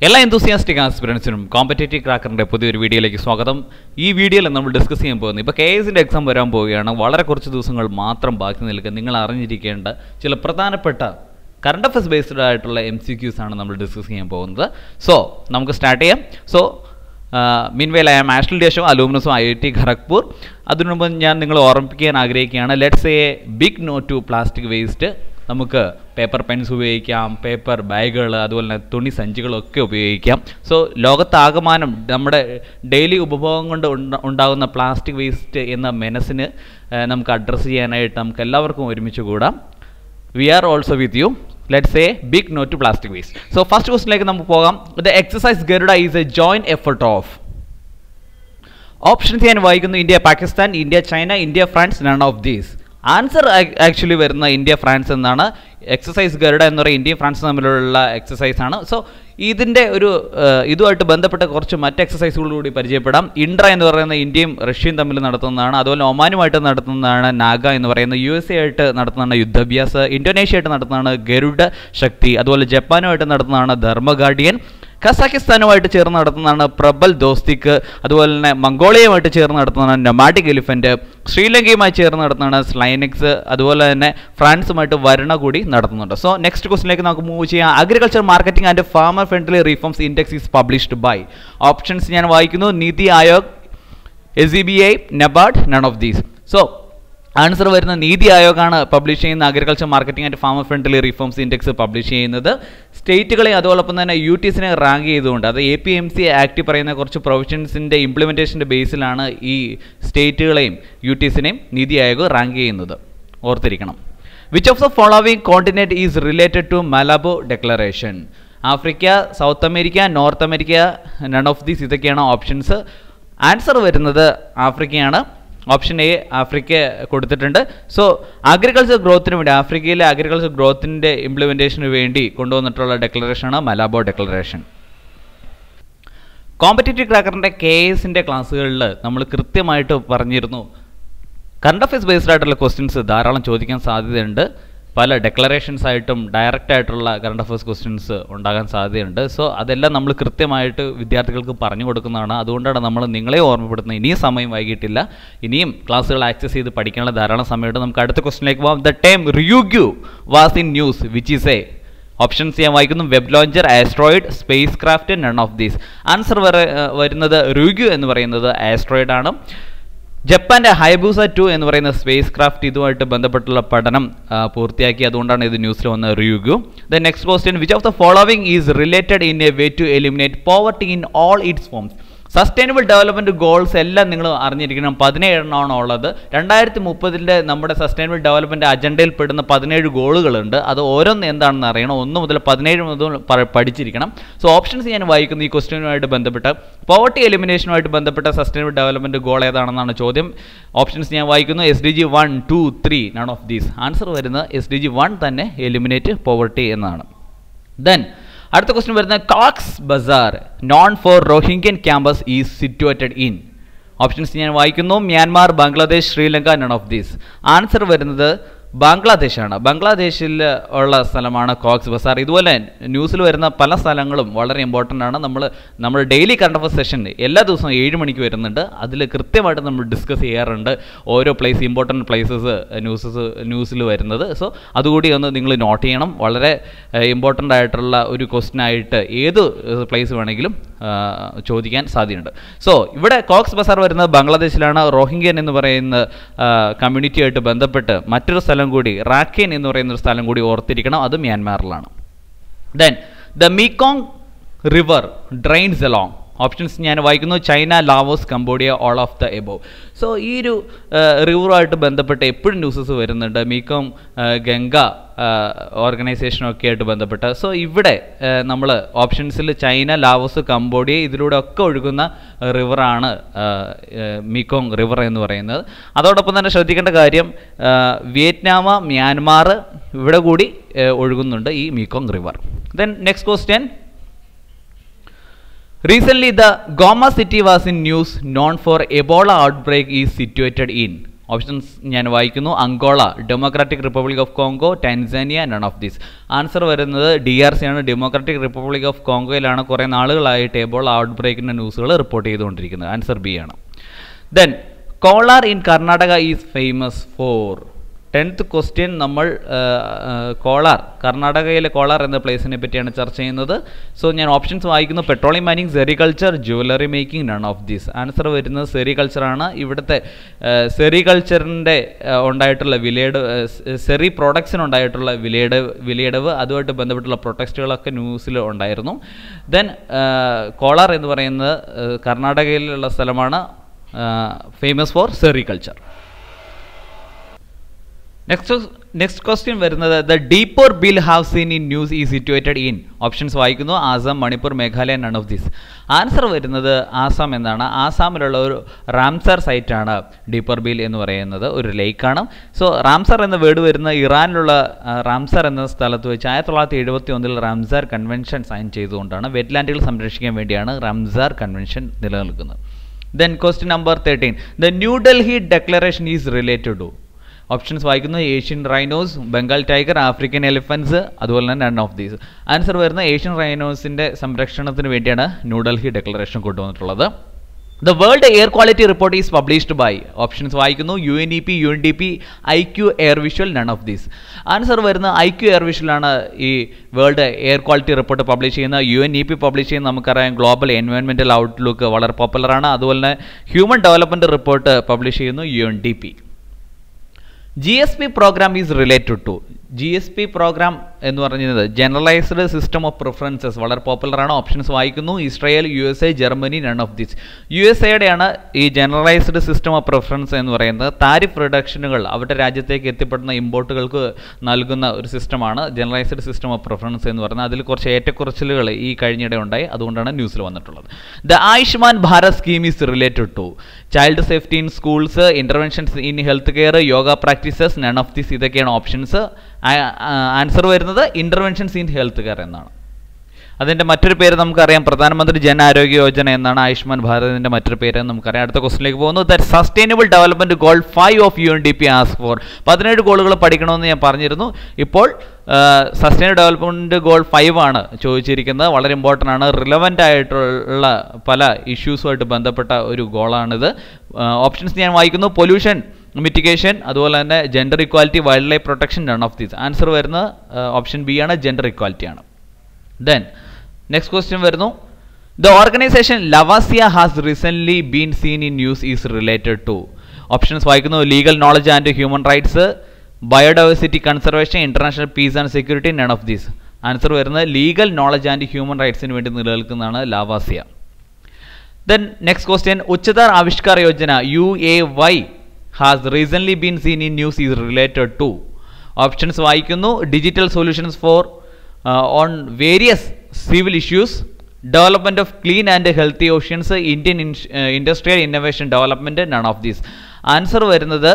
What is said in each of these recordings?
എല്ലാ enthusiastic ആസ്പിറൻസിനും competitive ക്രാക്കറിൻ്റെ പുതിയൊരു വീഡിയോയിലേക്ക് സ്വാഗതം ഈ വീഡിയോയിൽ നമ്മൾ ഡിസ്കസ് ചെയ്യാൻ പോകുന്നത് ഇപ്പോൾ കെ എസിൻ്റെ എക്സാം വരാൻ പോവുകയാണ് വളരെ കുറച്ച് ദിവസങ്ങൾ മാത്രം ബാക്കി നിൽക്കുക നിങ്ങൾ അറിഞ്ഞിരിക്കേണ്ട ചില പ്രധാനപ്പെട്ട കറണ്ട് അഫയേഴ്സ് ബേസ്ഡ് ആയിട്ടുള്ള എം സി ക്യൂസ് ആണ് നമ്മൾ ഡിസ്കസ് ചെയ്യാൻ പോകുന്നത് സോ നമുക്ക് സ്റ്റാർട്ട് ചെയ്യാം സോ മീൻവെയിൽ ഐ ആം ആഷൽ ഡേഷോ അലൂമിനസും ഐ ഐ ടി ഖരഗ്പൂർ അതിനു മുമ്പ് ഞാൻ നിങ്ങൾ ഓർമ്മിപ്പിക്കാൻ ആഗ്രഹിക്കുകയാണ് let's a big no to plastic waste നമുക്ക് പേപ്പർ പെൻസ് ഉപയോഗിക്കാം പേപ്പർ ബാഗുകൾ അതുപോലെ തന്നെ തുണി സഞ്ചികളൊക്കെ ഉപയോഗിക്കാം സോ ലോകത്താകമാനം നമ്മുടെ ഡെയിലി ഉപഭോഗം കൊണ്ട് ഉണ്ട- ഉണ്ടാകുന്ന പ്ലാസ്റ്റിക് വേസ്റ്റ് എന്ന മെനസിന് ഏഹ്, നമുക്ക് അഡ്രസ്സ് ചെയ്യാനായിട്ട് നമുക്ക് എല്ലാവർക്കും ഒരുമിച്ച് കൂടാം we are also with you let's a big no to plastic waste so first ക്വസ്റ്റിലേക്ക് നമുക്ക് പോകാം the exercise Garuda is a joint effort of options ഞാൻ വായിക്കുന്നു India Pakistan India China India France none of these answer actually വരുന്ന India France എന്നാണ് exercise Garuda എന്ന് പറയുന്ന ഇന്ത്യയും ഫ്രാൻസും തമ്മിലുള്ള എക്സസൈസ് ആണ് സോ ഇതിൻ്റെ ഒരു ഏഹ്, ഇതുമായിട്ട് ബന്ധപ്പെട്ട കുറച്ച് മറ്റ് എക്സസൈസുകൾ കൂടി പരിചയപ്പെടാം ഇൻട്ര എന്ന് പറയുന്ന ഇന്ത്യയും റഷ്യയും തമ്മിൽ നടത്തുന്നതാണ് അതുപോലെ ഒമാനുമായിട്ട് നടത്തുന്നതാണ് നാഗ എന്ന് പറയുന്ന യു എസ് എ ആയിട്ട് നടത്തുന്നതാണ് യുദ്ധഭ്യാസ് ഇന്തോനേഷ്യ ആയിട്ട് നടത്തുന്നതാണ് ഗരുഡ ശക്തി അതുപോലെ ജപ്പാനുമായിട്ട് നടത്തുന്നതാണ് ധർമ്മ ഗാർഡിയൻ കസാക്കിസ്ഥാനുമായിട്ട് ചേർന്ന് നടത്തുന്നതാണ് പ്രബൽ ദോസ്തിക്ക് അതുപോലെ തന്നെ മംഗോളിയയുമായിട്ട് ചേർന്ന് നടത്തുന്നതാണ് നൊമാറ്റിക് എലിഫൻറ്റ് ശ്രീലങ്കയുമായി ചേർന്ന് നടത്തുന്നതാണ് സ്ലൈനിക്സ് അതുപോലെ തന്നെ ഫ്രാൻസുമായിട്ട് വരണ കൂടി നടത്തുന്നുണ്ട് സോ നെക്സ്റ്റ് ക്വസ്റ്റിലേക്ക് നമുക്ക് മൂവ് ചെയ്യാം agriculture marketing and farmer friendly reforms index is published by options ഞാൻ വായിക്കുന്നു NITI Aayog S E B I NABARD none of these so answer വരുന്ന നീതി ആയോഗാണ് പബ്ലിഷ് ചെയ്യുന്ന agriculture marketing and farmer friendly reforms index publish ചെയ്യുന്നത് സ്റ്റേറ്റുകളെ അതോടൊപ്പം തന്നെ യു ടി എസിനെ റാങ്ക് ചെയ്തുകൊണ്ട് അത് A P M C act പറയുന്ന കുറച്ച് പ്രൊവിഷൻസിൻ്റെ ഇംപ്ലിമെൻറ്റേഷൻ്റെ ബേസിലാണ് ഈ സ്റ്റേറ്റുകളെയും യു ടി എസിനെയും നീതി ആയോഗ് റാങ്ക് ചെയ്യുന്നത് ഓർത്തിരിക്കണം which of the following continent is related to Malabo declaration Africa South America North America none of these ഇതൊക്കെയാണ് ഓപ്ഷൻസ് ആൻസർ വരുന്നത് ആഫ്രിക്കയാണ് ഓപ്ഷൻ എ ആഫ്രിക്ക കൊടുത്തിട്ടുണ്ട് സോ അഗ്രികൾച്ചർ ഗ്രോത്തിന് വേണ്ടി ആഫ്രിക്കയിലെ അഗ്രികൾച്ചർ ഗ്രോത്തിൻ്റെ ഇംപ്ലിമെൻറ്റേഷന് വേണ്ടി കൊണ്ടുവന്നിട്ടുള്ള ഡെക്ലറേഷനാണ് മലാബോ ഡെക്ലറേഷൻ കോമ്പറ്റേറ്റീവ് ക്രാക്കറിൻ്റെ കെ എസിൻ്റെ ക്ലാസ്സുകളിൽ നമ്മൾ കൃത്യമായിട്ട് പറഞ്ഞിരുന്നു കറണ്ട് അഫയേഴ്സ് ബേസ്ഡ് ആയിട്ടുള്ള ക്വസ്റ്റ്യൻസ് ധാരാളം ചോദിക്കാൻ സാധ്യതയുണ്ട് പല ഡെക്ലറേഷൻസ് ആയിട്ടും ഡയറക്റ്റ് ആയിട്ടുള്ള കറണ്ട് അഫയേഴ്സ് ക്വസ്റ്റ്യൻസ് ഉണ്ടാകാൻ സാധ്യതയുണ്ട് സോ അതെല്ലാം നമ്മൾ കൃത്യമായിട്ട് വിദ്യാർത്ഥികൾക്ക് പറഞ്ഞു കൊടുക്കുന്നതാണ് അതുകൊണ്ടാണ് നമ്മൾ നിങ്ങളെ ഓർമ്മപ്പെടുത്തുന്നത് ഇനിയും സമയം വൈകിട്ടില്ല ഇനിയും ക്ലാസ്സുകൾ ആക്സസ് ചെയ്ത് പഠിക്കാനുള്ള ധാരാളം സമയമുണ്ട് നമുക്ക് അടുത്ത ക്വസ്റ്റിനിലേക്ക് പോകാം the time Ryugu was in news which is a options ഞാൻ വായിക്കുന്നു web launcher asteroid spacecraft none of these answer വരുന്നത് റുഗ്യു എന്ന് പറയുന്നത് ആസ്ട്രോയിഡ് ആണ് ജപ്പാന്റെ ഹൈബൂസ ടു എന്ന് പറയുന്ന സ്പേസ് ക്രാഫ്റ്റ് ഇതുമായിട്ട് ബന്ധപ്പെട്ടുള്ള പഠനം ആ, പൂർത്തിയാക്കി അതുകൊണ്ടാണ് ഇത് ന്യൂസിൽ വന്ന review the next question which of the following is related in a way to eliminate poverty in all its forms sustainable development goals എല്ലാം നിങ്ങൾ അറിഞ്ഞിരിക്കണം പതിനേഴെണ്ണമാണ് ഉള്ളത് രണ്ടായിരത്തി മുപ്പതിൻ്റെ നമ്മുടെ സസ്റ്റൈനബിൾ ഡെവലപ്മെന്റ് അജണ്ടയിൽ പെടുന്ന പതിനേഴ് ഗോളുകളുണ്ട് അത് ഓരോന്ന് എന്താണെന്ന് അറിയണം ഒന്ന് മുതൽ പതിനേഴ് മുതൽ പ- പഠിച്ചിരിക്കണം സോ ഓപ്ഷൻസ് ഞാൻ വായിക്കുന്നു ഈ ക്വസ്റ്റ്യനുമായിട്ട് ബന്ധപ്പെട്ട് പോവർട്ടി എലിമിനേഷനുമായിട്ട് ബന്ധപ്പെട്ട സസ്റ്റൈനബിൾ ഡെവലപ്മെന്റ് ഗോൾ ഏതാണെന്നാണ് ചോദ്യം ഓപ്ഷൻസ് ഞാൻ വായിക്കുന്നു S D G one two three none of these answer വരുന്നത് എസ് ഡി ജി വൺ തന്നെ എലിമിനേറ്റ് പോവർട്ടി എന്നാണ് ദെൻ അടുത്ത ക്വസ്റ്റ്യൻ വരുന്നത് Cox's Bazar known for Rohingya camps is situated in options ഞാൻ വായിക്കുന്നു Myanmar Bangladesh Sri Lanka none of these answer വരുന്നത് ബംഗ്ലാദേശാണ് ബംഗ്ലാദേശിൽ ഉള്ള സ്ഥലമാണ് കോക്സ് ബസാർ ഇതുപോലെ ന്യൂസിൽ വരുന്ന പല സ്ഥലങ്ങളും വളരെ ഇമ്പോർട്ടൻ്റ് ആണ് നമ്മൾ നമ്മൾ ഡെയിലി കണ്ടഫർ സെഷൻ എല്ലാ ദിവസവും ഏഴ് മണിക്ക് വരുന്നുണ്ട് അതിൽ കൃത്യമായിട്ട് നമ്മൾ ഡിസ്കസ് ചെയ്യാറുണ്ട് ഓരോ പ്ലേസ് ഇമ്പോർട്ടൻറ്റ് പ്ലേസസ് ന്യൂസസ് ന്യൂസിൽ വരുന്നത് സോ അതുകൂടി ഒന്ന് നിങ്ങൾ നോട്ട് ചെയ്യണം വളരെ ഇമ്പോർട്ടൻ്റ് ആയിട്ടുള്ള ഒരു ക്വസ്റ്റ്യൻ ആയിട്ട് ഏത് പ്ലേസ് വേണമെങ്കിലും ആ, ചോദിക്കാൻ സാധ്യതയുണ്ട് സോ ഇവിടെ കോക്സ് ബസാർ വരുന്നത് ബംഗ്ലാദേശിലാണ് റോഹിംഗ്യൻ എന്ന് പറയുന്ന കമ്മ്യൂണിറ്റിയായിട്ട് ബന്ധപ്പെട്ട് മറ്റൊരു സ്ഥലം കൂടി റാഖേൻ എന്ന് പറയുന്ന ഒരു സ്ഥലം കൂടി ഓർത്തിരിക്കണം അത് മ്യാൻമാറിലാണ് then the Mekong river drains along options ഞാൻ വായിക്കുന്നു China Laos Cambodia all of the above so ഈ ഒരു റിവറുമായിട്ട് ബന്ധപ്പെട്ട് എപ്പോഴും ന്യൂസസ് വരുന്നുണ്ട് മീക്കോം ഗംഗ ഓർഗനൈസേഷനൊക്കെ ആയിട്ട് ബന്ധപ്പെട്ട് സോ ഇവിടെ നമ്മൾ ഓപ്ഷൻസിൽ ചൈന ലാവോസ് കംബോഡിയ ഇതിലൂടെ ഒക്കെ ഒഴുകുന്ന റിവറാണ് മീക്കോങ് റിവർ എന്ന് പറയുന്നത് അതോടൊപ്പം തന്നെ ശ്രദ്ധിക്കേണ്ട കാര്യം ആ, വിയറ്റ്നാം മ്യാൻമാർ ഇവിടെ കൂടി ആ, ഒഴുകുന്നുണ്ട് ഈ Mekong river then next question Recently, the Goma city was in news known for Ebola outbreak is situated in. Options ഞാൻ വായിക്കുന്നു Angola Democratic Republic of Congo Tanzania none of these answer വരുന്നത് R C സി ആണ് Democratic Republic of കോങ്കോയിലാണ് കുറേ നാളുകളായിട്ട് Ebola ഔട്ട് ബ്രേക്കിൻ്റെ ന്യൂസുകൾ റിപ്പോർട്ട് ചെയ്തുകൊണ്ടിരിക്കുന്നത് ആൻസർ ബി ആണ് then Kolar in Karnataka is famous for tenth question നമ്മൾ ആ, ആ, കോളാർ കർണാടകയിലെ കോളാർ എന്ന പ്ലേസിനെ പറ്റിയാണ് ചർച്ച ചെയ്യുന്നത് സോ ഞാൻ ഓപ്ഷൻസ് വായിക്കുന്നു petroleum mining sericulture jewellery making none of these answer വരുന്നത് സെറികൾച്ചറാണ് ഇവിടുത്തെ സെറികൾച്ചറിൻ്റെ ഉണ്ടായിട്ടുള്ള വിലയുടെ സെറി പ്രോഡക്ട്സിനുണ്ടായിട്ടുള്ള വിലയുടെ വിലയിടവ് അതുമായിട്ട് ബന്ധപ്പെട്ടുള്ള പ്രൊട്ടക്സ്റ്റുകളൊക്കെ ന്യൂസിൽ ഉണ്ടായിരുന്നു ദെൻ കോളാർ എന്ന് പറയുന്നത് ആ, കർണാടകയിലുള്ള സ്ഥലമാണ് famous for sericulture next next question വരുന്നത് the Deepor Beel have seen in news is situated in options വായിക്കുന്നു Assam Manipur Meghalaya none of these answer വരുന്നത് ആസാം എന്നാണ് ആസാമിലുള്ള ഒരു റാംസർ സൈറ്റാണ് ഡീപ്പർ ബിൽ എന്ന് പറയുന്നത് ഒരു ലേക്കാണ് സോ റാംസർ എന്ന വേർഡ് വരുന്ന ഇറാനിലുള്ള ആ, റാംസർ എന്ന സ്ഥലത്ത് വെച്ച് ആയിരത്തി തൊള്ളായിരത്തി എഴുപത്തി ഒന്നിൽ റാംസാർ കൺവെൻഷൻ സൈൻ ചെയ്തുകൊണ്ടാണ് വെറ്റ്ലാൻഡുകൾ സംരക്ഷിക്കാൻ വേണ്ടിയാണ് റാംസാർ കൺവെൻഷൻ നിലനിൽക്കുന്നത് then question number thirteen the New Delhi declaration is related to options വായിക്കുന്നു Asian rhinos Bengal tiger African elephants അതുപോലെ തന്നെ നൺ ഓഫ് ദീസ് ആൻസർ വരുന്ന ഏഷ്യൻ റൈനോസിൻ്റെ സംരക്ഷണത്തിന് വേണ്ടിയാണ് ന്യൂഡൽഹി ഡെക്ലറേഷൻ കൊണ്ടുവന്നിട്ടുള്ളത് the world air quality report is published by options വായിക്കുന്നു U N E P U N D P I Q air visual none of these answer വരുന്ന Q Q air വിഷ്വലാണ് ഈ world air quality report publish ചെയ്യുന്ന U N E P publish ചെയ്യുന്ന നമുക്കറിയാം global environmental outlook വളരെ പോപ്പുലറാണ് അതുപോലെ തന്നെ human development report publish ചെയ്യുന്നു U N D P G S P programme is related to G S P programme എന്ന് പറയുന്നത് ജനറലൈസ്ഡ് സിസ്റ്റം ഓഫ് പ്രിഫറൻസസ് വളരെ പോപ്പുലറാണ് ഓപ്ഷൻസ് വായിക്കുന്നു Israel U S A Germany none of this U S എയുടെയാണ് ഈ generalised system of preference എന്ന് പറയുന്നത് tariff റിഡക്ഷനുകൾ അവരുടെ രാജ്യത്തേക്ക് എത്തിപ്പെടുന്ന ഇമ്പോർട്ടുകൾക്ക് നൽകുന്ന ഒരു സിസ്റ്റമാണ് ജനറലൈസ്ഡ് സിസ്റ്റം ഓഫ് പ്രിഫറൻസ് എന്ന് പറയുന്നത് അതിൽ കുറച്ച് ഏറ്റക്കുറച്ചിലുകൾ ഈ കഴിഞ്ഞിടെ ഉണ്ടായി അതുകൊണ്ടാണ് ന്യൂസിൽ വന്നിട്ടുള്ളത് the Ayushman Bharat scheme is related to child safety in schools interventions in health care yoga practices none of this ഇതൊക്കെയാണ് ഓപ്ഷൻസ് ആൻസർ വരുന്നത് ഇന്റർവെൻഷൻസ് ഇൻ ഹെൽത്ത് കെയർ എന്നാണ് അതിൻ്റെ മറ്റൊരു പേര് നമുക്കറിയാം പ്രധാനമന്ത്രി ജൻ ആരോഗ്യ യോജന എന്നാണ് ആയുഷ്മാൻ ഭാരതിൻ്റെ മറ്റൊരു പേര് എന്ന് നമുക്കറിയാം അടുത്ത ക്വസ്റ്റിലേക്ക് പോകുന്നു that sustainable development goal five of U N D P as four പതിനേഴ് ഗോളുകൾ പഠിക്കണമെന്ന് ഞാൻ പറഞ്ഞിരുന്നു ഇപ്പോൾ സസ്റ്റൈനബിൾ ഡെവലപ്മെൻറ്റ് ഗോൾ ഫൈവ് ആണ് ചോദിച്ചിരിക്കുന്നത് വളരെ ഇമ്പോർട്ടൻ്റ് ആണ് റിലവൻ്റ് ആയിട്ടുള്ള പല ഇഷ്യൂസുമായിട്ട് ബന്ധപ്പെട്ട ഒരു ഗോളാണിത് ഓപ്ഷൻസ് ഞാൻ വായിക്കുന്നു പൊല്യൂഷൻ മിറ്റിഗേഷൻ അതുപോലെ തന്നെ gender equality wildlife protection none of these answer വരുന്ന ഓപ്ഷൻ ബി ആണ് ജെൻഡർ ഇക്വാലിറ്റി ആണ് ദെൻ നെക്സ്റ്റ് ക്വസ്റ്റ്യൻ വരുന്നു ദ ഓർഗനൈസേഷൻ ലവാസിയ has recently been seen in news is related to options വായിക്കുന്നു legal knowledge and human rights biodiversity conservation international peace and security none of these answer വരുന്നത് legal knowledge and human റൈറ്റ്സിന് വേണ്ടി നിലനിൽക്കുന്നതാണ് ലാവാസിയ then next question Uchchatar Avishkar Yojana U A Y has recently been seen in news is related to options വായിക്കുന്നു digital solutions for on various civil issues development of clean and healthy oceans Indian industrial innovation development none of these answer വരുന്നത്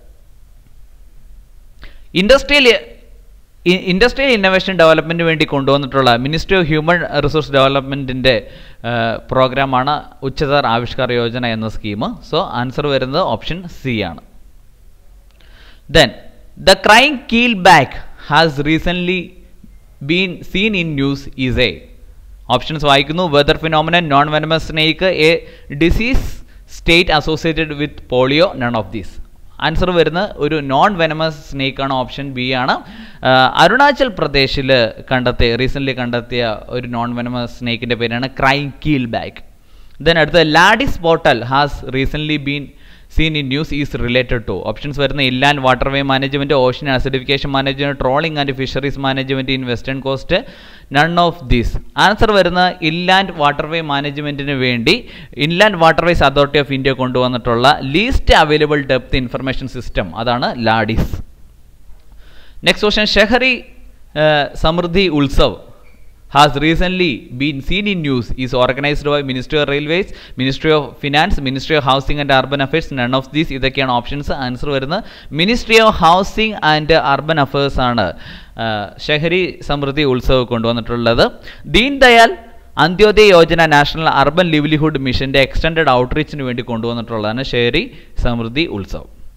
industrial industrial innovation ഡെവലപ്മെൻറ്റിന് വേണ്ടി കൊണ്ടുവന്നിട്ടുള്ള ministry of human resource ഡെവലപ്മെൻറ്റിൻ്റെ പ്രോഗ്രാമാണ് ഉച്ചതർ ആവിഷ്കാർ യോജന എന്ന scheme so answer വരുന്നത് option C ആണ് then the crime keel back has recently been seen in news is a options വായിക്കുന്നു weather phenomenon non venomous snake a disease state associated with polio none of these answer വരുന്ന ഒരു non venomous snake ആണ് option B ആണ് അരുണാചൽ പ്രദേശിൽ കണ്ടെത്തിയ recently കണ്ടെത്തിയ ഒരു non venomous സ്നേക്കിൻ്റെ പേരാണ് ക്രൈം കീൽ ബാക്ക് ദെൻ അടുത്ത LADIS portal has recently been seen in news is related to options വരുന്ന inland waterway management ocean acidification management trawling and fisheries management in western coast none of these answer വരുന്ന inland waterway മാനേജ്മെൻറ്റിന് വേണ്ടി inland waterways authority of India കൊണ്ടുവന്നിട്ടുള്ള least available depth information system അതാണ് LADIS next question Shehri Samriddhi Utsav has recently been seen in news is organized by Ministry of Railways, Ministry of Finance, Ministry of Housing and Urban Affairs. None of these ഇതൊക്കെയാണ് options answer വരുന്നത് ministry of housing and urban affairs ആണ് ഷഹരി സമൃദ്ധി ഉത്സവ് കൊണ്ടുവന്നിട്ടുള്ളത് Deen Dayal Antyodaya Yojana national urban livelihood മിഷന്റെ extended ഔട്ട്റീച്ചിന് വേണ്ടി കൊണ്ടുവന്നിട്ടുള്ളതാണ് Shehri Samriddhi Utsav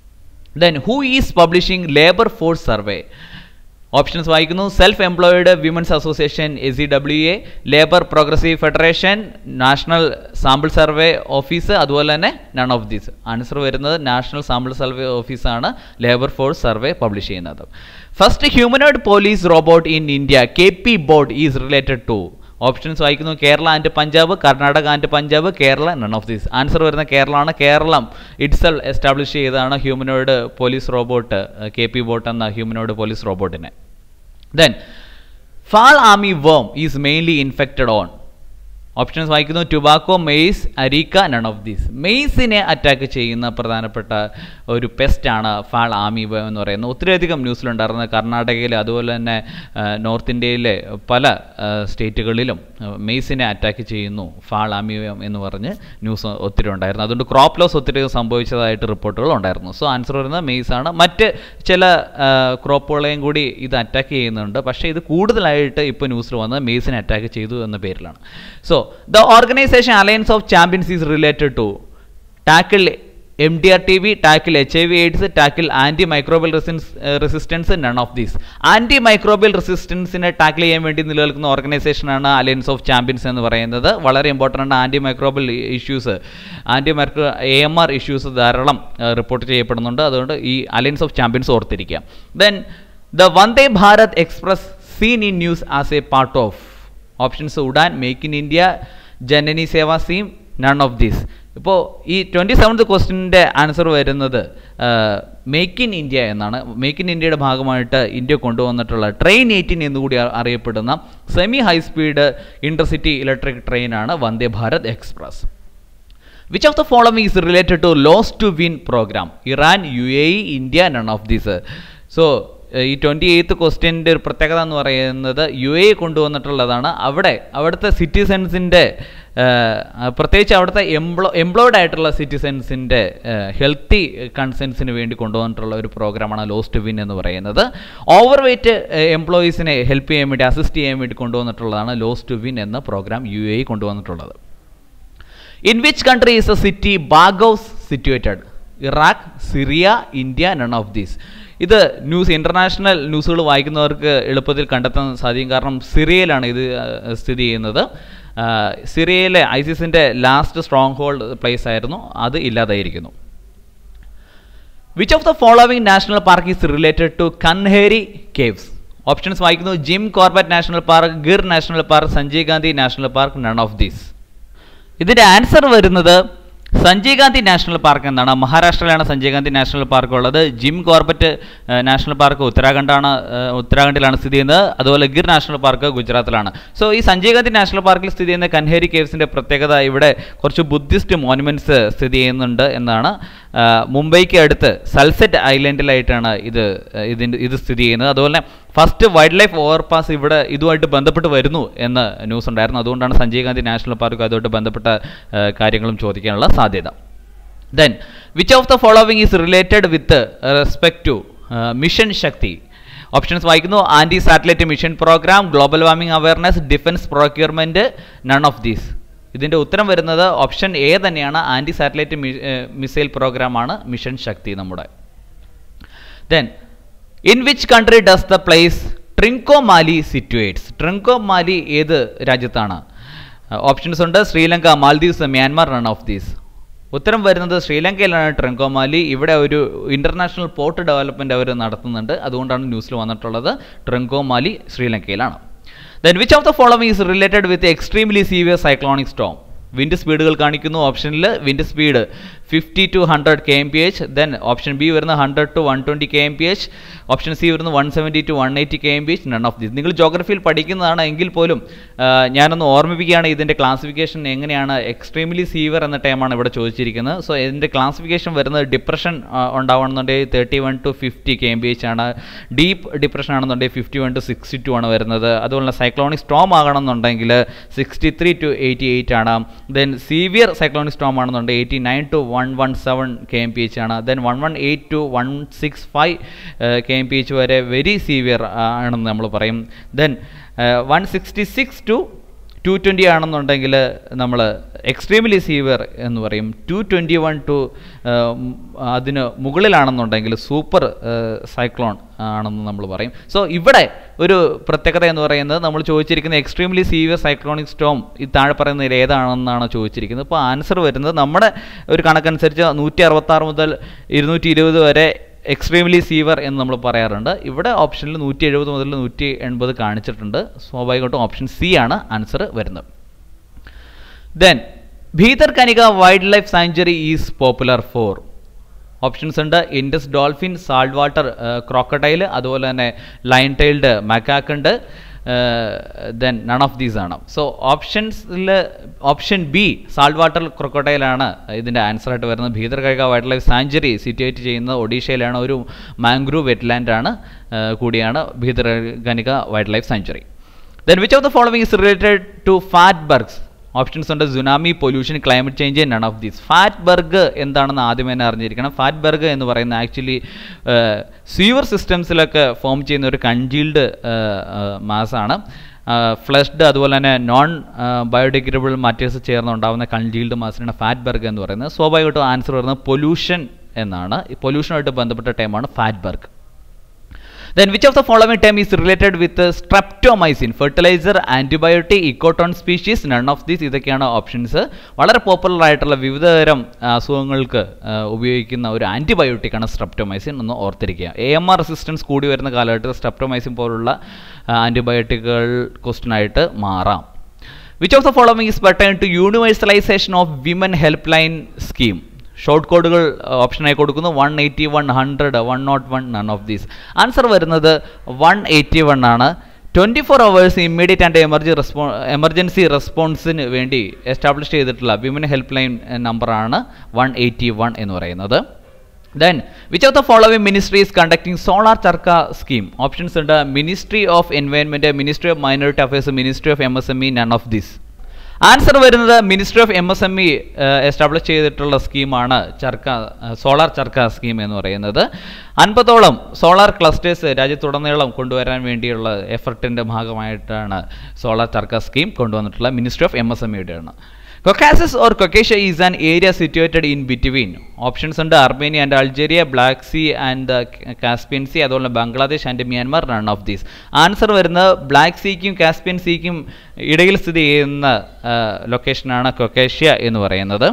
then who is publishing labour force survey options വായിക്കുന്നു self employed women's association S C W A labour progressive federation national sample survey office അതുപോലെ തന്നെ none of these answer വരുന്നത് sample sample സർവേ ഓഫീസാണ് ലേബർ ഫോഴ്സ് സർവേ പബ്ലിഷ് ചെയ്യുന്നത് first humanoid police robot in India K P board is related to options വായിക്കുന്നു Kerala and Punjab Karnataka and Punjab Kerala none of these answer വരുന്ന കേരളമാണ് Keralam itself establish ചെയ്തതാണ് humanoid police robot K P bot എന്ന humanoid police റോബോട്ടിനെ then fall army worm is mainly infected on options വായിക്കുന്നു tobacco maize areca none of these മെയ്സിനെ attack ചെയ്യുന്ന പ്രധാനപ്പെട്ട ഒരു പെസ്റ്റാണ് ഫാൾ ആമീബ എന്ന് പറയുന്നത് ഒത്തിരിയധികം ന്യൂസിലുണ്ടായിരുന്നു കർണാടകയിൽ അതുപോലെ തന്നെ ആ, നോർത്ത് ഇന്ത്യയിലെ പല ആ, സ്റ്റേറ്റുകളിലും ആ, മെയ്സിനെ അറ്റാക്ക് ചെയ്യുന്നു ഫാൾ ആമീബം എന്ന് പറഞ്ഞ് ന്യൂസ് ഒത്തിരി ഉണ്ടായിരുന്നു അതുകൊണ്ട് ക്രോപ്പ് ലോസ് ഒത്തിരി സംഭവിച്ചതായിട്ട് റിപ്പോർട്ടുകൾ ഉണ്ടായിരുന്നു സോ ആൻസർ വരുന്നത് മെയ്സ് ആണ് മറ്റ് ചില ആ, ക്രോപ്പുകളെയും കൂടി ഇത് അറ്റാക്ക് ചെയ്യുന്നുണ്ട് പക്ഷേ ഇത് കൂടുതലായിട്ട് ഇപ്പോൾ ന്യൂസിൽ വന്നത് മെയ്സിനെ അറ്റാക്ക് ചെയ്തു എന്ന പേരിലാണ് so the organisation alliance of champions is related to tackle M D R T B tackle H I V AIDS tackle anti microbial resins resistance none of these anti microbial റെസിസ്റ്റൻസിനെ tackle ചെയ്യാൻ വേണ്ടി നിലനിൽക്കുന്ന ഓർഗനൈസേഷനാണ് alliance of champions എന്ന് പറയുന്നത് വളരെ important ആണ് anti microbial issues anti micro A M R issues ധാരാളം report ചെയ്യപ്പെടുന്നുണ്ട് അതുകൊണ്ട് ഈ അലയൻസ് ഓഫ് ചാമ്പ്യൻസ് ഓർത്തിരിക്കുക then the Vande Bharat express seen in news as a part of options Udan make in India Janani Seva scheme none of these ഇപ്പോൾ ഈ twenty seventh ക്വസ്റ്റിൻ്റെ answer വരുന്നത് make in India എന്നാണ് മേക്ക് ഇൻ ഇന്ത്യയുടെ ഭാഗമായിട്ട് ഇന്ത്യ കൊണ്ടുവന്നിട്ടുള്ള ട്രെയിൻ എയ്റ്റീൻ എന്നുകൂടി അ- അറിയപ്പെടുന്ന semi high speed intercity electric ട്രെയിനാണ് Vande Bharat express which of the following is related to lose to win programme Iran U A E India none of these so ഈ twenty eighth ക്വസ്റ്റ്യൻ്റെ ഒരു പ്രത്യേകത എന്ന് പറയുന്നത് യു എ കൊണ്ടുവന്നിട്ടുള്ളതാണ് അവിടെ അവിടുത്തെ സിറ്റിസൺസിൻ്റെ പ്രത്യേകിച്ച് അവിടുത്തെ എംപ്ലോ എംപ്ലോയ്ഡ് ആയിട്ടുള്ള സിറ്റിസൺസിൻ്റെ ഹെൽത്തി കൺസേൺസിന് വേണ്ടി കൊണ്ടുവന്നിട്ടുള്ള ഒരു പ്രോഗ്രാമാണ് ലോസ് ടു വിൻ എന്ന് പറയുന്നത് ഓവർ വെയ്റ്റ് എംപ്ലോയീസിനെ ഹെൽപ്പ് ചെയ്യാൻ വേണ്ടി അസിസ്റ്റ് ചെയ്യാൻ വേണ്ടി കൊണ്ടുവന്നിട്ടുള്ളതാണ് ലോസ് ടു വിൻ എന്ന പ്രോഗ്രാം യു എ കൊണ്ടുവന്നിട്ടുള്ളത് in which country is a city Baghouz situated Iraq Syria India none of these ഇത് ന്യൂസ് ഇൻ്റർനാഷണൽ ന്യൂസുകൾ വായിക്കുന്നവർക്ക് എളുപ്പത്തിൽ കണ്ടെത്താൻ സാധിക്കും കാരണം സിറിയയിലാണ് ഇത് ആ, സ്ഥിതി ചെയ്യുന്നത് ആ, സിറിയയിലെ ഐസിസിൻ്റെ ലാസ്റ്റ് സ്ട്രോങ് ഹോൾഡ് പ്ലേസ് ആയിരുന്നു അത് ഇല്ലാതായിരിക്കുന്നു which of the following national park is related to Kanheri caves options വായിക്കുന്നു Jim Corbett national park Gir national park Sanjay Gandhi national park none of these ഇതിന്റെ ആൻസർ വരുന്നത് സഞ്ജയ് ഗാന്ധി നാഷണൽ പാർക്ക് എന്നാണ് മഹാരാഷ്ട്രയിലാണ് സഞ്ജയ് ഗാന്ധി നാഷണൽ പാർക്ക് ഉള്ളത് Jim Corbett uh, national park ഉത്തരാഖണ്ഡാണ് ഏഹ്, ഉത്തരാഖണ്ഡിലാണ് സ്ഥിതി ചെയ്യുന്നത് അതുപോലെ ഗിർ നാഷണൽ പാർക്ക് ഗുജറാത്തിലാണ് സോ ഈ സഞ്ജയ് ഗാന്ധി നാഷണൽ പാർക്കിൽ സ്ഥിതി ചെയ്യുന്ന കൻഹേരി കേവ്സിന്റെ പ്രത്യേകത ഇവിടെ കുറച്ച് ബുദ്ധിസ്റ്റ് മോണുമെന്റ്സ് സ്ഥിതി ചെയ്യുന്നുണ്ട് എന്നാണ് ആഹ്, മുംബൈക്ക് അടുത്ത് സൽസെറ്റ് ഐലൻഡിലായിട്ടാണ് ഇത് ഏഹ്, ഇതിൻ്റെ ഇത് സ്ഥിതി ചെയ്യുന്നത് അതുപോലെ ഫസ്റ്റ് വൈൽഡ് ലൈഫ് ഓവർപാസ് ഇവിടെ ഇതുമായിട്ട് ബന്ധപ്പെട്ട് വരുന്നു എന്ന് ന്യൂസ് ഉണ്ടായിരുന്നു അതുകൊണ്ടാണ് സഞ്ജയ് ഗാന്ധി നാഷണൽ പാർക്ക് അതുമായിട്ട് ബന്ധപ്പെട്ട ഏഹ്, കാര്യങ്ങളും ചോദിക്കാനുള്ള സാധ്യത then which of the following is related with respect to mission Shakti options വായിക്കുന്നു anti satellite mission program global warming awareness defence procurement none of these ഇതിൻ്റെ ഉത്തരം വരുന്നത് ഓപ്ഷൻ എ തന്നെയാണ് ആൻറ്റി സാറ്റലൈറ്റ് മിസൈൽ പ്രോഗ്രാമാണ് മിഷൻ ശക്തി നമ്മുടെ then in which country does the place Trincomalee situates Trincomalee ഏത് രാജ്യത്താണ് options ഉണ്ട് Sri Lanka Maldives Myanmar none of these ഉത്തരം വരുന്നത് ശ്രീലങ്കയിലാണ് ട്രിങ്കോമാലി ഇവിടെ ഒരു ഇന്റർനാഷണൽ പോർട്ട് ഡെവലപ്മെന്റ് അവർ നടത്തുന്നുണ്ട് അതുകൊണ്ടാണ് ന്യൂസിൽ വന്നിട്ടുള്ളത് ട്രിങ്കോമാലി ശ്രീലങ്കയിലാണ് then which of the following is related with extremely severe cyclonic storm wind സ്പീഡുകൾ കാണിക്കുന്നു ഓപ്ഷനിൽ wind speed fifty to hundred K M P H then option B വരുന്ന hundred to one twenty K M P H option C വരുന്ന one seventy to one eighty K M P H none of these നിങ്ങൾ ജോഗ്രഫിയിൽ പഠിക്കുന്നതാണ് എങ്കിൽ പോലും ആ, ഞാനൊന്ന് ഓർമ്മിപ്പിക്കുകയാണ് ഇതിൻ്റെ ക്ലാസിഫിക്കേഷൻ എങ്ങനെയാണ് എക്സ്ട്രീംലി സീവർ എന്ന ടൈമാണ് ഇവിടെ ചോദിച്ചിരിക്കുന്നത് സോ ഇതിൻ്റെ ക്ലാസിഫിക്കേഷൻ വരുന്നത് ഡിപ്രഷൻ ഉണ്ടാവണമെന്നുണ്ടെങ്കിൽ thirty one to fifty K M P H ആണ് ഡീപ്പ് ഡിപ്രഷൻ ആണെന്നുണ്ടെങ്കിൽ fifty one to sixty two ആണ് വരുന്നത് അതുപോലെ സൈക്ലോണിക് സ്റ്റോം ആകണമെന്നുണ്ടെങ്കിൽ sixty three to eighty eight ആണ് ദെൻ സീവിയർ സൈക്ലോണിക് സ്റ്റോം ആണെന്നുണ്ടെങ്കിൽ eighty nine to one one seven K M P H ആണ് then one one eight to one six five K M P H വരെ very severe ആണെന്ന് നമ്മൾ പറയും then one sixty six to two twenty ആണെന്നുണ്ടെങ്കിൽ നമ്മൾ extremely severe എന്ന് പറയും to twenty one two അതിന് മുകളിലാണെന്നുണ്ടെങ്കിൽ സൂപ്പർ സൈക്ലോൺ ആണെന്ന് നമ്മൾ പറയും സോ ഇവിടെ ഒരു പ്രത്യേകത എന്ന് പറയുന്നത് നമ്മൾ ചോദിച്ചിരിക്കുന്ന എക്സ്ട്രീംലി സീവിയർ സൈക്ലോണിക് സ്റ്റോം ഈ താഴെ പറയുന്നതിൽ ഏതാണെന്നാണ് ചോദിച്ചിരിക്കുന്നത് അപ്പോൾ ആൻസർ വരുന്നത് നമ്മുടെ ഒരു കണക്കനുസരിച്ച് നൂറ്റി അറുപത്താറ് മുതൽ ഇരുന്നൂറ്റി ഇരുപത് വരെ എക്സ്ട്രീംലി സീവർ എന്ന് നമ്മൾ പറയാറുണ്ട് ഇവിടെ ഓപ്ഷനിൽ നൂറ്റി എഴുപത് മുതൽ നൂറ്റി എൺപത് കാണിച്ചിട്ടുണ്ട് സ്വാഭാവികമായിട്ടും ഓപ്ഷൻ സി ആണ് ആൻസർ വരുന്നത് then Bhitarkanika wildlife sanctuary is popular for options ഉണ്ട് Indus dolphin salt water crocodile അതുപോലെ തന്നെ ലൈൻ ടൈൽഡ് മക്കാക്ക് ഉണ്ട് ദെൻ നൺ ഓഫ് ദീസ് ആണ് സോ ഓപ്ഷൻസിൽ ഓപ്ഷൻ ബി സാൾട്ട് വാട്ടർ ക്രൊക്കോഡൈലാണ് ഇതിൻ്റെ ആൻസർ ആയിട്ട് വരുന്നത് Bhitarkanika wildlife sanctuary situate ചെയ്യുന്നത് ഒഡീഷയിലാണ് ഒരു മാംഗ്രൂവ് വെറ്റ്ലാൻഡ് ആണ് കൂടിയാണ് Bhitarkanika wildlife sanctuary then which of the following is related to fat fatbergs options ഉണ്ട് tsunami pollution climate change none of these fatberg എന്താണെന്ന് ആദ്യം തന്നെ അറിഞ്ഞിരിക്കണം ഫാറ്റ് ബർഗ് എന്ന് പറയുന്നത് ആക്ച്വലി സീവർ സിസ്റ്റംസിലൊക്കെ ഫോം ചെയ്യുന്ന ഒരു കൺജീൽഡ് മാസാണ് ഫ്ലഷ്ഡ് അതുപോലെ തന്നെ നോൺ ബയോഡിഗ്രേഡബിൾ മാറ്റേഴ്സ് ചേർന്നുണ്ടാകുന്ന കൺജീൽഡ് മാസിനാണ് ഫാറ്റ് ബർഗ് എന്ന് പറയുന്നത് സ്വാഭാവികമായിട്ടും ആൻസർ വരുന്നത് പൊല്യൂഷൻ എന്നാണ് പൊല്യൂഷനുമായിട്ട് ബന്ധപ്പെട്ട ടൈമാണ് fatberg then which of the following term is related with uh, streptomycin fertilizer antibiotic ecotone species none of these ഇതൊക്കെയാണ് ഓപ്ഷൻസ് വളരെ പോപ്പുലർ ആയിട്ടുള്ള വിവിധതരം അസുഖങ്ങൾക്ക് ഉപയോഗിക്കുന്ന ഒരു ആൻറ്റിബയോട്ടിക് ആണ് സ്ട്രെപ്റ്റോമൈസിൻ എന്ന് ഓർത്തിരിക്കുക എ എം ആർ റെസിസ്റ്റൻസ് കൂടി വരുന്ന കാലഘട്ടത്തിൽ സ്ട്രെപ്റ്റോമൈസിൻ പോലുള്ള ആൻറ്റിബയോട്ടിക്കുകൾ ക്വസ്റ്റൻ ആയിട്ട് മാറാം which of the following is pertain to universalisation of women help line scheme short കോഡുകൾ ഓപ്ഷനായി കൊടുക്കുന്നു one eighty one hundred one not one none of these answer വരുന്നത് വൺ എയ്റ്റി വൺ ആണ് twenty four hours immediate and എമർജി റെസ്പോ emergency റെസ്പോൺസിന് വേണ്ടി establish ചെയ്തിട്ടുള്ള വിമൻ ഹെൽപ്പ് ലൈൻ നമ്പറാണ് വൺ എയ്റ്റി വൺ എന്ന് പറയുന്നത് then which of the following ministry is conducting solar charkha scheme options ഉണ്ട് ministry of environment ministry of minority affairs ministry of M S M E none of this answer വരുന്നത് ministry of M S M E establish ചെയ്തിട്ടുള്ള സ്കീമാണ് ചർക്ക solar charkha scheme എന്ന് പറയുന്നത് അൻപതോളം solar clusters രാജ്യത്തുടനീളം കൊണ്ടുവരാൻ വേണ്ടിയുള്ള എഫർട്ടിൻ്റെ ഭാഗമായിട്ടാണ് സോളാർ ചർക്ക സ്കീം കൊണ്ടുവന്നിട്ടുള്ള ministry of M S M ഇയുടെയാണ് Caucasus or Caucasia is an area situated in between options ഉണ്ട് Armenia and Algeria black sea and Caspian sea അതുപോലെ Bangladesh and Myanmar none of these answer വരുന്നത് black സീക്കും Caspian സീക്കും ഇടയിൽ സ്ഥിതി ചെയ്യുന്ന ലൊക്കേഷനാണ് കൊക്കേഷ്യ എന്ന് പറയുന്നത്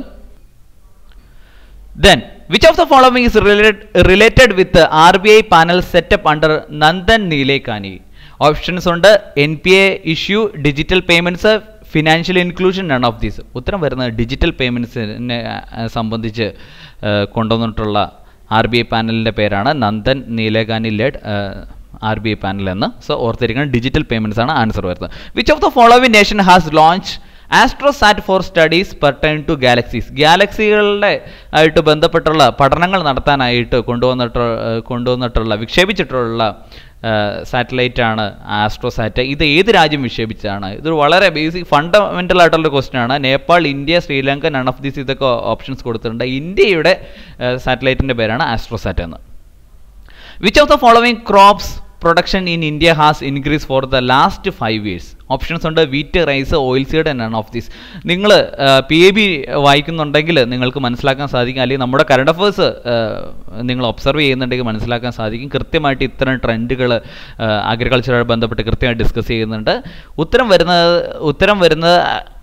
then which of the following is related with R B I panel setup under Nandan Nilekani options ഉണ്ട് N P A issue digital payments financial inclusion none of these ഉത്തരം വരുന്നത് ഡിജിറ്റൽ പേയ്മെൻറ്റ്സിനെ സംബന്ധിച്ച് കൊണ്ടുവന്നിട്ടുള്ള ആർ ബി ഐ പാനലിൻ്റെ പേരാണ് Nandan Nilekani led R B I panel എന്ന് so ഓർത്തിരിക്കണം digital payments ആണ് ആൻസർ വരുന്നത് which of the following nation has launch AstroSat for studies pertain to galaxies ഗാലക്സികളുടെ ആയിട്ട് ബന്ധപ്പെട്ടുള്ള പഠനങ്ങൾ നടത്താനായിട്ട് കൊണ്ടുവന്നിട്ട് കൊണ്ടുവന്നിട്ടുള്ള വിക്ഷേപിച്ചിട്ടുള്ള സാറ്റലൈറ്റ് ആണ് ആസ്ട്രോസാറ്റ് ഇത് ഏത് രാജ്യം വിക്ഷേപിച്ചതാണ് ഇത് വളരെ ബേസിക് ഫണ്ടമെൻ്റൽ ആയിട്ടുള്ള ക്വസ്റ്റ്യൻ ആണ് Nepal India Sri Lanka none of these ഇതൊക്കെ ഓപ്ഷൻസ് കൊടുത്തിട്ടുണ്ട് ഇന്ത്യയുടെ സാറ്റലൈറ്റിൻ്റെ പേരാണ് ആസ്ട്രോസാറ്റ് എന്ന് which of the following crops production in India has increase for the last five years options ഉണ്ട് wheat rice oil seed and of these നിങ്ങൾ പി എ ബി വായിക്കുന്നുണ്ടെങ്കിൽ നിങ്ങൾക്ക് മനസ്സിലാക്കാൻ സാധിക്കും അല്ലെങ്കിൽ നമ്മുടെ കറണ്ട് അഫേഴ്സ് നിങ്ങൾ ഒബ്സർവ് ചെയ്യുന്നുണ്ടെങ്കിൽ മനസ്സിലാക്കാൻ സാധിക്കും കൃത്യമായിട്ട് ഇത്തരം ട്രെൻഡുകൾ അഗ്രികൾച്ചറുമായി ബന്ധപ്പെട്ട് കൃത്യമായിട്ട് ഡിസ്കസ് ചെയ്യുന്നുണ്ട് ഉത്തരം വരുന്നത് ഉത്തരം വരുന്നത്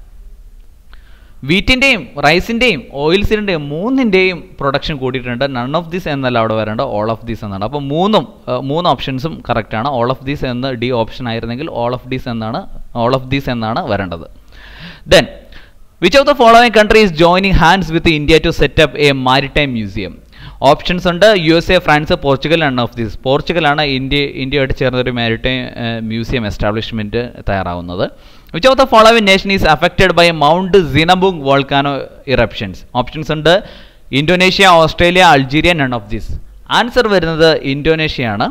വീറ്റിൻ്റെയും റൈസിൻ്റെയും ഓയിൽ സീഡിൻ്റെയും മൂന്നിൻ്റെയും പ്രൊഡക്ഷൻ കൂടിയിട്ടുണ്ട് നൺ ഓഫ് ദിസ് എന്നല്ല അവിടെ വരേണ്ട ഓൾ ഓഫ് ദീസ് എന്നാണ് അപ്പോൾ മൂന്നും മൂന്ന് ഓപ്ഷൻസും കറക്റ്റാണ് ഓൾ ഓഫ് ദീസ് എന്ന് ഡി ഓപ്ഷൻ ആയിരുന്നെങ്കിൽ ഓൾ ഓഫ് ദീസ് എന്നാണ് ഓൾ ഓഫ് ദീസ് എന്നാണ് വരേണ്ടത് then which of the following country is joining hands with India to set up a maritime museum options ഉണ്ട് U S A France Portugal ആണ് of these പോർച്ചുഗലാണ് India ഇന്ത്യയായിട്ട് ചേർന്ന ഒരു maritime museum establishment തയ്യാറാവുന്നത് which of the following nation is affected by Mount Sinabung volcano eruptions options ഉണ്ട് Indonesia Australia Algeria none of this answer വരുന്നത് ഇന്തോനേഷ്യയാണ്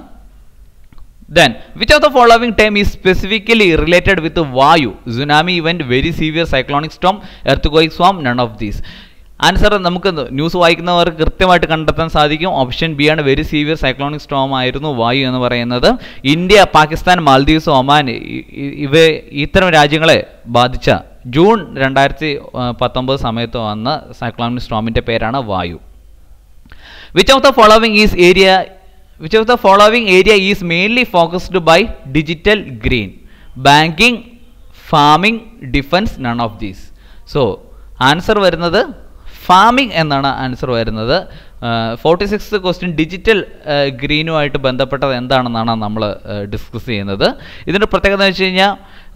then which of the following time is specifically related with Vayu tsunami event very severe cyclonic storm earthquake swarm none of these answer നമുക്ക് news വായിക്കുന്നവർക്ക് കൃത്യമായിട്ട് കണ്ടെത്താൻ സാധിക്കും option B ആണ് very severe cyclonic storm ആയിരുന്നു വായു എന്ന് പറയുന്നത് ഇന്ത്യ പാകിസ്ഥാൻ മാൽദീവ്സ് ഒമാൻ ഇ- ഇ- ഇവ ഇത്തരം രാജ്യങ്ങളെ ബാധിച്ച ജൂൺ രണ്ടായിരത്തി പത്തൊമ്പത് സമയത്ത് വന്ന സൈക്ലോണിക് സ്റ്റോമിൻ്റെ പേരാണ് Vayu which of the following is area which of the following area is mainly focused by digital green banking farming defence none of these so answer വരുന്നത് ഫാമിംഗ് എന്നാണ് ആൻസർ വരുന്നത് ഫോർട്ടി സിക്സ് ക്വസ്റ്റ്യൻ ഡിജിറ്റൽ ഗ്രീനുമായിട്ട് ബന്ധപ്പെട്ടത് എന്താണെന്നാണ് നമ്മൾ discuss ചെയ്യുന്നത് ഇതിൻ്റെ പ്രത്യേകത എന്ന് വെച്ച് കഴിഞ്ഞാൽ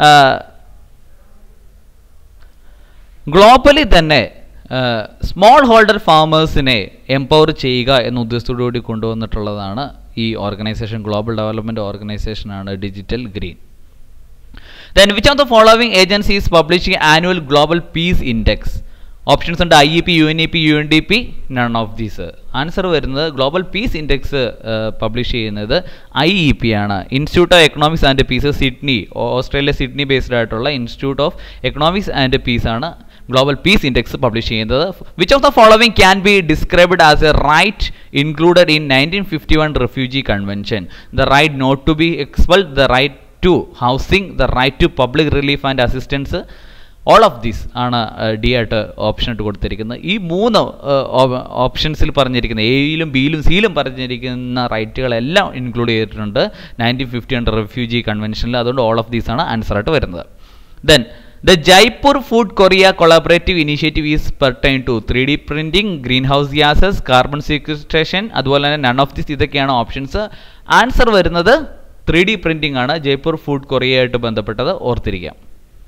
ഗ്ലോബലി തന്നെ സ്മോൾ ഹോൾഡർ ഫാമേഴ്സിനെ എംപവർ ചെയ്യുക എന്ന ഉദ്ദേശത്തോടുകൂടി കൊണ്ടുവന്നിട്ടുള്ളതാണ് ഈ ഓർഗനൈസേഷൻ ഗ്ലോബൽ ഡെവലപ്മെൻറ്റ് ഓർഗനൈസേഷനാണ് digital green then which of the following agencies publishing annual global peace index options ഉണ്ട് I E P U N E P U N D P none of these answer വരുന്നത് global peace index publish ചെയ്യുന്നത് I E P ആണ് institute of economics and peace Sydney Australia Sydney based ആയിട്ടുള്ള institute of economics and peace ആണ് global peace index publish ചെയ്യുന്നത് which of the following can be described as a right included in nineteen fifty one refugee convention the right not to be expelled the right to housing the right to public relief and assistance all of these ആണ് D ആയിട്ട് option ഇട്ട് കൊടുത്തിരിക്കുന്നത് ഈ മൂന്ന് ഓപ്ഷൻസിൽ പറഞ്ഞിരിക്കുന്ന എയിലും ബിയിലും സിയിലും പറഞ്ഞിരിക്കുന്ന റൈറ്റുകളെല്ലാം ഇൻക്ലൂഡ് ചെയ്തിട്ടുണ്ട് നയൻറ്റീൻ ഫിഫ്റ്റി അണ്ടർ റെഫ്യൂജി കൺവെൻഷനിൽ അതുകൊണ്ട് ഓൾ ഓഫ് ദീസ് ആണ് ആൻസർ ആയിട്ട് വരുന്നത് then the Jaipur food Korea collaborative initiative is pertain to three D printing greenhouse gases carbon sequestration അതുപോലെ തന്നെ നൺ ഓഫ് ദിസ് ഇതൊക്കെയാണ് ഓപ്ഷൻസ് ആൻസർ വരുന്നത് ത്രീ ഡി പ്രിൻറ്റിംഗ് ആണ് ജയ്പൂർ ഫുഡ് കൊറിയയായിട്ട് ബന്ധപ്പെട്ടത് ഓർത്തിരിക്കാം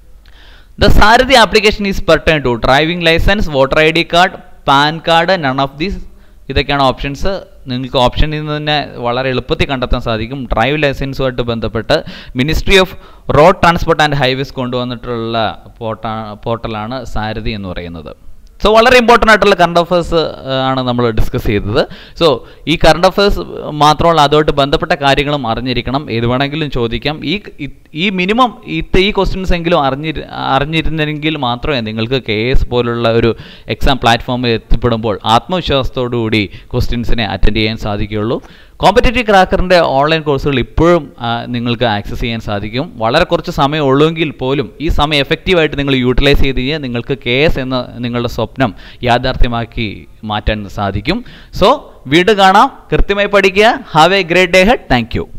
the Sarathi application is pertain to driving licence voter I D card PAN card none of these ഇതൊക്കെയാണ് options നിങ്ങൾക്ക് ഓപ്ഷനിൽ നിന്ന് തന്നെ വളരെ എളുപ്പത്തിൽ കണ്ടെത്താൻ സാധിക്കും ഡ്രൈവ് ലൈസൻസുമായിട്ട് ബന്ധപ്പെട്ട് ministry of road transport and highways കൊണ്ടുവന്നിട്ടുള്ള പോർട്ടാ പോർട്ടലാണ് സാരഥി എന്ന് പറയുന്നത് സോ വളരെ ഇമ്പോർട്ടൻ്റ് ആയിട്ടുള്ള കറണ്ട് അഫയേഴ്സ് ആണ് നമ്മൾ ഡിസ്കസ് ചെയ്തത് സോ ഈ കറണ്ട് അഫയേഴ്സ് മാത്രമല്ല അതുമായിട്ട് ബന്ധപ്പെട്ട കാര്യങ്ങളും അറിഞ്ഞിരിക്കണം ഏത് വേണമെങ്കിലും ചോദിക്കാം ഈ ഈ മിനിമം ഇത്ത ഈ ക്വസ്റ്റ്യൻസ് എങ്കിലും അറിഞ്ഞി അറിഞ്ഞിരുന്നെങ്കിൽ മാത്രമേ നിങ്ങൾക്ക് കെ എസ് പോലുള്ള ഒരു എക്സാം പ്ലാറ്റ്ഫോമിൽ എത്തിപ്പെടുമ്പോൾ ആത്മവിശ്വാസത്തോടുകൂടി ക്വസ്റ്റ്യൻസിനെ അറ്റൻഡ് ചെയ്യാൻ സാധിക്കുകയുള്ളൂ കോമ്പറ്റേറ്റീവ് ക്രാക്കറിൻ്റെ ഓൺലൈൻ കോഴ്സുകൾ ഇപ്പോഴും ആ, നിങ്ങൾക്ക് ആക്സസ് ചെയ്യാൻ സാധിക്കും വളരെ കുറച്ച് സമയം ഉള്ളെങ്കിൽ പോലും ഈ സമയം എഫക്റ്റീവായിട്ട് നിങ്ങൾ യൂട്ടിലൈസ് ചെയ്ത് കഴിഞ്ഞാൽ നിങ്ങൾക്ക് കെ എസ് എന്ന നിങ്ങളുടെ സ്വപ്നം യാഥാർത്ഥ്യമാക്കി മാറ്റാൻ സാധിക്കും സോ വീണ്ടും കാണാം കൃത്യമായി പഠിക്കുക ഹാവ് എ ഗ്രേറ്റ് ഡേ ഹെഡ് താങ്ക് യു